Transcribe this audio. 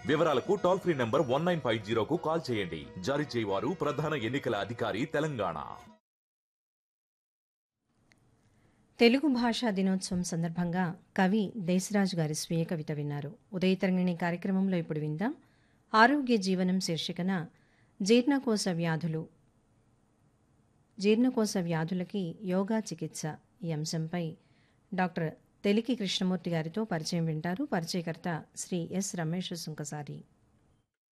వివరాలకు toll free number one nine five జీరోకు call చేయండి జారీ చేయవారు ప్రధాన ఎన్నికల అధికారి తెలంగాణ తెలుగు భాషా దినోత్సవం సందర్భంగా కవి దేశరాజు గారి స్వీయ కవిత విన్నారు ఉదయతరంగిణి కార్యక్రమంలో ఇప్పుడు విందాం ఆరోగ్య జీవనం శీర్షికన జీర్ణకోశ వ్యాధులు జీర్ణకోశ వ్యాధులకి యోగా చికిత్స ఈ అంశంపై డాక్టర్ తెలికి కృష్ణమూర్తి గారితో పరిచయం వింటారు పరిచయకర్త శ్రీ ఎస్ రమేష్ సుంకసారి